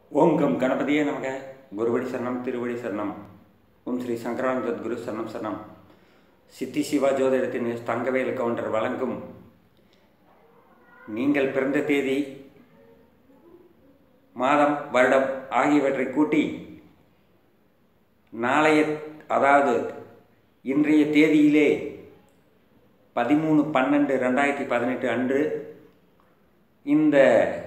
ஓம் come கணபதியே நமக குருவடி சரணம் திருவடி சரணம் ஓம் ஸ்ரீ சங்கரானந்த குரு சரணம் சரணம் சித்தி சிவா ஜோதிடத்தின் தங்கவேல் கவுண்டர் வழங்கும் நீங்கள் பிறந்த தேதி மாதம் வருடம் ஆகியவற்றை கூட்டி நாளைய அதாவது இன்றைய தேதியிலே பதிமூணு பன்னெண்டு ரெண்டாயிரத்தி பதினெட்டு அன்று இந்த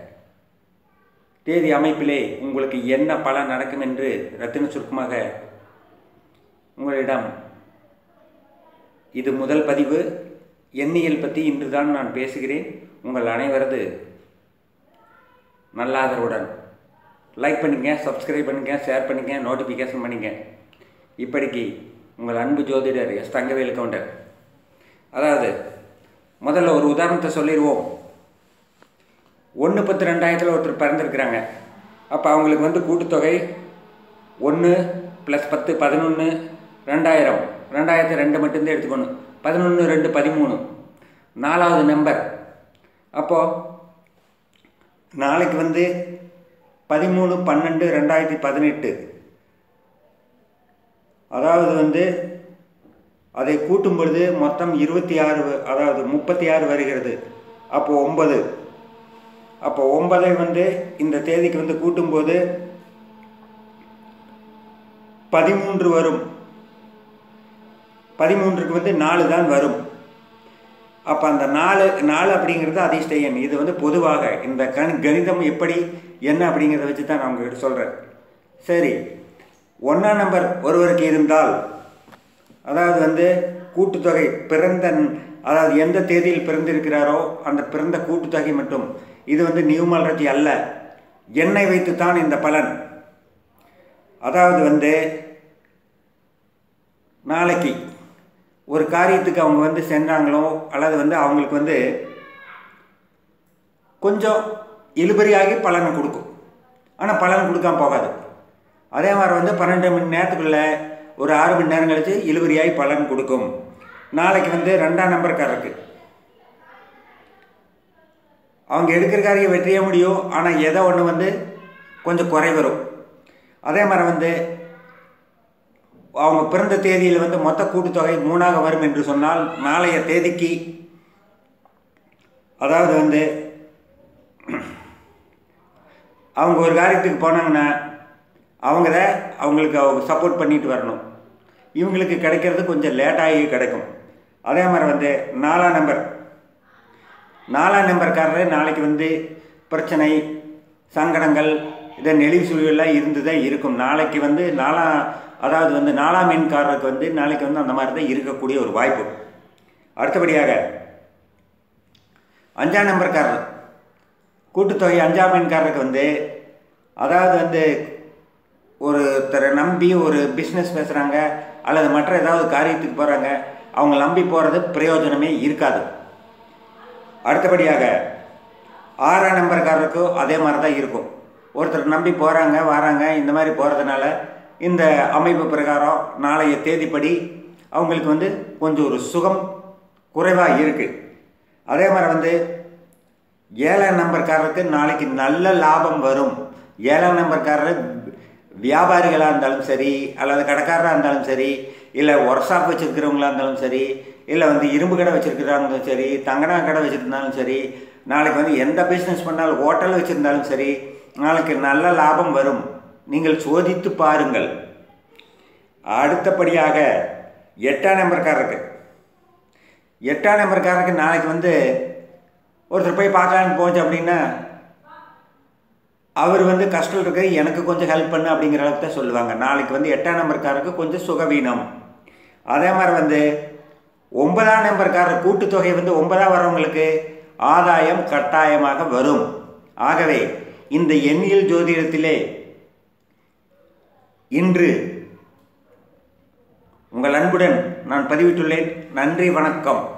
தேதி அமைப்பிலே உங்களுக்கு என்ன பலன் நடக்கும் என்று ரத்தின சுருக்கமாக உங்களிடம் இது முதல் பதிவு எண்ணியல் பற்றி இன்று தான் நான் பேசுகிறேன் உங்கள் அனைவரது நல்ல ஆதரவுடன் லைக் பண்ணுங்க சப்ஸ்கிரைப் பண்ணுங்க ஷேர் பண்ணுங்க நோட்டிஃபிகேஷன் பண்ணுங்க இப்படிக்கு உங்கள் அன்பு ஜோதிடர் எஸ் தங்கவேல் கவுண்டர் அதாவது முதல்ல ஒரு உதாரணத்தை சொல்லிடுவோம் ஒன்று பத்து ரெண்டாயிரத்தில் ஒருத்தர் பிறந்திருக்கிறாங்க அப்போ அவங்களுக்கு வந்து கூட்டுத்தொகை ஒன்று ப்ளஸ் பத்து பதினொன்று ரெண்டாயிரம் ரெண்டாயிரத்து ரெண்டு மட்டும்தான் எடுத்துக்கணும் பதினொன்று ரெண்டு பதிமூணு நாலாவது நம்பர் அப்போது நாளைக்கு வந்து பதிமூணு பன்னெண்டு ரெண்டாயிரத்தி பதினெட்டு அதாவது வந்து அதை கூட்டும் பொழுது மொத்தம் இருபத்தி ஆறு அதாவது முப்பத்தி ஆறு வருகிறது அப்போது ஒன்பது அப்போ ஒன்பதை வந்து இந்த தேதிக்கு வந்து கூட்டும்போது பதிமூன்று வரும் பதிமூன்றுக்கு வந்து நாலு தான் வரும் அப்போ அந்த நாலு நாலு அப்படிங்கிறது அதிர்ஷ்ட எண் இது வந்து பொதுவாக இந்த கணி கணிதம் எப்படி என்ன அப்படிங்கிறத வச்சு தான் நான் உங்ககிட்ட சொல்கிறேன் சரி ஒன்றாம் நம்பர் ஒருவருக்கு இருந்தால் அதாவது வந்து கூட்டுத்தொகை பிறந்த அதாவது எந்த தேதியில் பிறந்திருக்கிறாரோ அந்த பிறந்த கூட்டுத்தொகை மட்டும் இது வந்து நியூமாலஜி அல்ல எண்ணை வைத்து தான் இந்த பலன் அதாவது வந்து நாளைக்கு ஒரு காரியத்துக்கு அவங்க வந்து சென்றாங்களோ அல்லது வந்து அவங்களுக்கு வந்து கொஞ்சம் இழுபறியாகி பலனை கொடுக்கும் ஆனால் பலன் கொடுக்காம போகாது அதே மாதிரி வந்து பன்னெண்டு மணி நேரத்துக்குள்ளே ஒரு ஆறு மணி நேரம் கழித்து இழுபறியாகி பலன் கொடுக்கும் நாளைக்கு வந்து ரெண்டாம் நம்பர்காரருக்கு அவங்க எடுக்கிற காரியம் வெற்றியே முடியும் ஆனால் எதை ஒன்று வந்து கொஞ்சம் குறை வரும் அதே மாதிரி வந்து அவங்க பிறந்த தேதியில் வந்து மொத்த கூட்டுத்தொகை மூணாக வரும் என்று சொன்னால் நாளைய தேதிக்கு அதாவது வந்து அவங்க ஒரு காரியத்துக்கு போனாங்கன்னா அவங்க தான் அவங்களுக்கு அவங்க சப்போர்ட் பண்ணிட்டு வரணும் இவங்களுக்கு கிடைக்கிறது கொஞ்சம் லேட்டாகி கிடைக்கும் அதே மாதிரி வந்து நாலாம் நம்பர் நாலாம் நம்பர்காரர் நாளைக்கு வந்து பிரச்சனை சங்கடங்கள் இதை நெளிவு சுழிவெல்லாம் இருந்து தான் இருக்கும் நாளைக்கு வந்து நாலாம் அதாவது வந்து நாலாம் மீன்காரருக்கு வந்து நாளைக்கு வந்து அந்த மாதிரி தான் இருக்கக்கூடிய ஒரு வாய்ப்பு அடுத்தபடியாக அஞ்சாம் நம்பர்காரர் கூட்டுத்தொகை அஞ்சாம் மீன்காரருக்கு வந்து அதாவது வந்து ஒருத்தரை நம்பி ஒரு பிஸ்னஸ் பேசுகிறாங்க அல்லது மற்ற ஏதாவது காரியத்துக்கு போகிறாங்க அவங்க நம்பி போகிறது பிரயோஜனமே இருக்காது அடுத்தபடியாக ஆறாம் நம்பர்காரருக்கும் அதே மாதிரி தான் இருக்கும் ஒருத்தர் நம்பி போகிறாங்க வராங்க இந்த மாதிரி போகிறதுனால இந்த அமைப்பு பிரகாரம் நாளைய தேதிப்படி அவங்களுக்கு வந்து கொஞ்சம் ஒரு சுகம் குறைவாக இருக்குது அதே மாதிரி வந்து ஏழாம் நம்பர்காரருக்கு நாளைக்கு நல்ல லாபம் வரும் ஏழாம் நம்பர்காரர் வியாபாரிகளாக இருந்தாலும் சரி அல்லது கடைக்காரராக இருந்தாலும் சரி இல்லை ஒர்க் ஷாப் வச்சுருக்கிறவங்களா இருந்தாலும் சரி இல்லை வந்து இரும்பு கடை வச்சுருக்கிறாங்களும் சரி தங்கனா கடை வச்சுருந்தாலும் சரி நாளைக்கு வந்து எந்த பிஸ்னஸ் பண்ணாலும் ஹோட்டல் வச்சுருந்தாலும் சரி நாளைக்கு நல்ல லாபம் வரும் நீங்கள் சோதித்து பாருங்கள் அடுத்தபடியாக எட்டாம் நம்பர்காரருக்கு எட்டாம் நம்பர்காரருக்கு நாளைக்கு வந்து ஒருத்தர் போய் பார்க்கலான்னு போச்சு அப்படின்னா அவர் வந்து கஷ்டம் இருக்கு எனக்கு கொஞ்சம் ஹெல்ப் பண்ணு அப்படிங்கிற அளவுக்கு தான் சொல்லுவாங்க நாளைக்கு வந்து எட்டாம் நம்பர்காரருக்கு கொஞ்சம் சுகவீனம் அதே மாதிரி வந்து ஒன்பதாம் நம்பர்காரர் கூட்டுத்தொகை வந்து ஒன்பதாம் வரவங்களுக்கு ஆதாயம் கட்டாயமாக வரும் ஆகவே இந்த எண்ணியல் ஜோதிடத்திலே இன்று உங்கள் அன்புடன் நான் பதிவிட்டுள்ளேன் நன்றி வணக்கம்